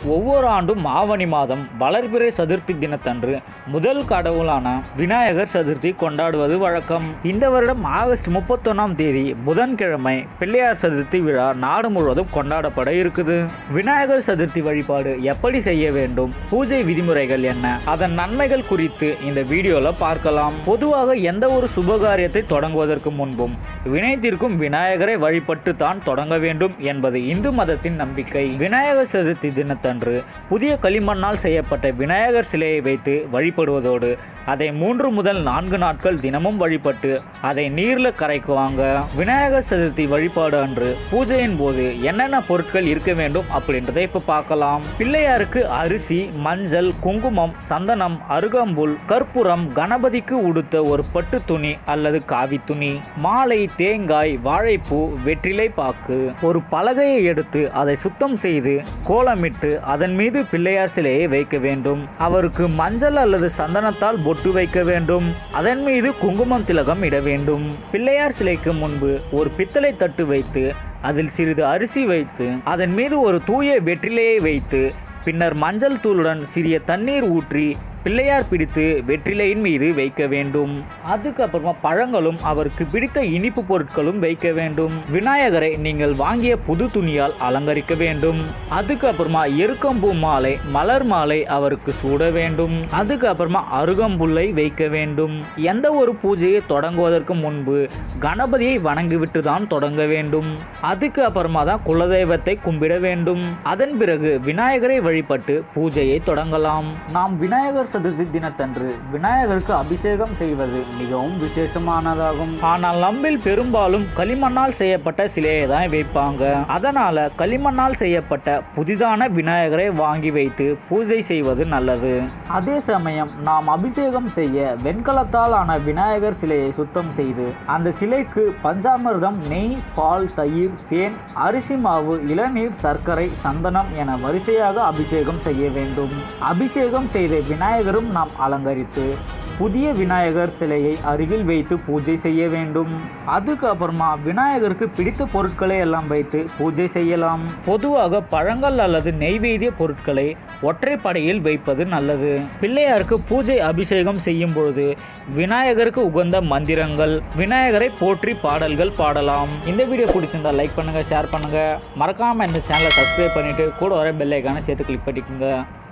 ஒவ்வொரு ஆண்டும் ஆவணி மாதம் வளர்பிறை சதுர்த்தி தினத்தன்று முதல் கடவுளான விநாயகர் சதுர்த்தி கொண்டாடுவது வழக்கம் இந்த வருடம் ஆகஸ்ட் முப்பத்தொன்னாம் தேதி புதன்கிழமை பிள்ளையார் சதுர்த்தி விழா நாடு முழுவதும் கொண்டாடப்பட இருக்குது விநாயகர் சதுர்த்தி வழிபாடு எப்படி செய்ய வேண்டும் பூஜை விதிமுறைகள் என்ன அதன் நன்மைகள் குறித்து இந்த வீடியோல பார்க்கலாம் பொதுவாக எந்த ஒரு சுபகாரியத்தை தொடங்குவதற்கு முன்பும் வினை தீர்க்கும் விநாயகரை வழிபட்டு தான் தொடங்க வேண்டும் என்பது இந்து மதத்தின் நம்பிக்கை விநாயகர் சதுர்த்தி தினத்தன்று புதிய களிமண்ணால் செய்யப்பட்ட விநாயகர் சிலையை வைத்து வழிபடுவதோடு அதை மூன்று முதல் நான்கு நாட்கள் தினமும் வழிபட்டு அதை நீர்ல கரைக்குவாங்க விநாயகர் சதுர்த்தி வழிபாடு அன்று பூஜையின் போது என்னென்ன பொருட்கள் இருக்க வேண்டும் அப்படின்றத இப்ப பார்க்கலாம் பிள்ளையாருக்கு அரிசி மஞ்சள் குங்குமம் சந்தனம் அருகம்புல் கற்பூரம் கணபதிக்கு உடுத்த ஒரு பட்டு துணி அல்லது காவி துணி மாலை தேங்காய் வாழைப்பூ வெற்றிலை பாக்கு ஒரு பலகையை எடுத்து அதை சுத்தம் செய்து கோலமிட்டு அதன் மீது பிள்ளையார் சிலையை வைக்க வேண்டும் அவருக்கு மஞ்சள் அல்லது சந்தனத்தால் பொட்டு வைக்க வேண்டும் அதன் மீது குங்குமம் திலகம் இட வேண்டும் பிள்ளையார் சிலைக்கு முன்பு ஒரு பித்தளை தட்டு வைத்து அதில் சிறிது அரிசி வைத்து அதன் மீது ஒரு தூய வெற்றிலையை வைத்து பின்னர் மஞ்சள் தூளுடன் சிறிய தண்ணீர் ஊற்றி பிள்ளையார் பிடித்து வெற்றிலையின் மீது வைக்க வேண்டும் அதுக்கப்புறமா பழங்களும் அவருக்கு பிடித்த இனிப்பு பொருட்களும் வைக்க வேண்டும் விநாயகரை நீங்கள் வாங்கிய புது துணியால் அலங்கரிக்க வேண்டும் அதுக்கப்புறமா எருக்கம்பூ மாலை மலர் மாலை அவருக்கு சூட வேண்டும் அதுக்கப்புறமா அருகம்புல்லை வைக்க வேண்டும் எந்த ஒரு பூஜையை தொடங்குவதற்கு முன்பு கணபதியை வணங்கிவிட்டு தான் தொடங்க வேண்டும் அதுக்கு அப்புறமா தான் குலதெய்வத்தை கும்பிட வேண்டும் அதன் பிறகு விநாயகரை வழிபட்டு பூஜையை தொடங்கலாம் நாம் விநாயகர் சதுர்த்தி தினத்தன்று விநாயகருக்கு அபிஷேகம் செய்வது மிகவும் விசேஷமானதாகும் ஆனால் நம்மில் பெரும்பாலும் களிமண்ணால் செய்யப்பட்ட சிலையை தான் வைப்பாங்க அதனால களிமண்ணால் செய்யப்பட்ட புதிதான விநாயகரை வாங்கி வைத்து பூஜை செய்வது நல்லது அதே சமயம் நாம் அபிஷேகம் செய்ய வெண்கலத்தால் ஆன விநாயகர் சிலையை சுத்தம் செய்து அந்த சிலைக்கு பஞ்சாமிர்தம் நெய் பால் தயிர் தேன் அரிசி மாவு இளநீர் சர்க்கரை சந்தனம் என வரிசையாக அபிஷேகம் செய்ய வேண்டும் அபிஷேகம் செய்த விநாயகரும் நாம் அலங்கரித்து புதிய விநாயகர் சிலையை அருகில் வைத்து பூஜை செய்ய வேண்டும் அதுக்கு அப்புறமா விநாயகருக்கு பிடித்த பொருட்களை எல்லாம் வைத்து பூஜை செய்யலாம் பொதுவாக பழங்கள் அல்லது நெய்வேத்திய பொருட்களை ஒற்றைப்படையில் வைப்பது நல்லது பிள்ளையாருக்கு பூஜை அபிஷேகம் செய்யும் பொழுது விநாயகருக்கு உகந்த மந்திரங்கள் விநாயகரை போற்றி பாடல்கள் பாடலாம் இந்த வீடியோ பிடிச்சிருந்தா லைக் பண்ணுங்க ஷேர் பண்ணுங்க மறக்காம இந்த சேனலை சப்ஸ்கிரைப் பண்ணிட்டு கூட வர பெல் ஐக்கானை சேர்த்து கிளிக் பண்ணிக்கோங்க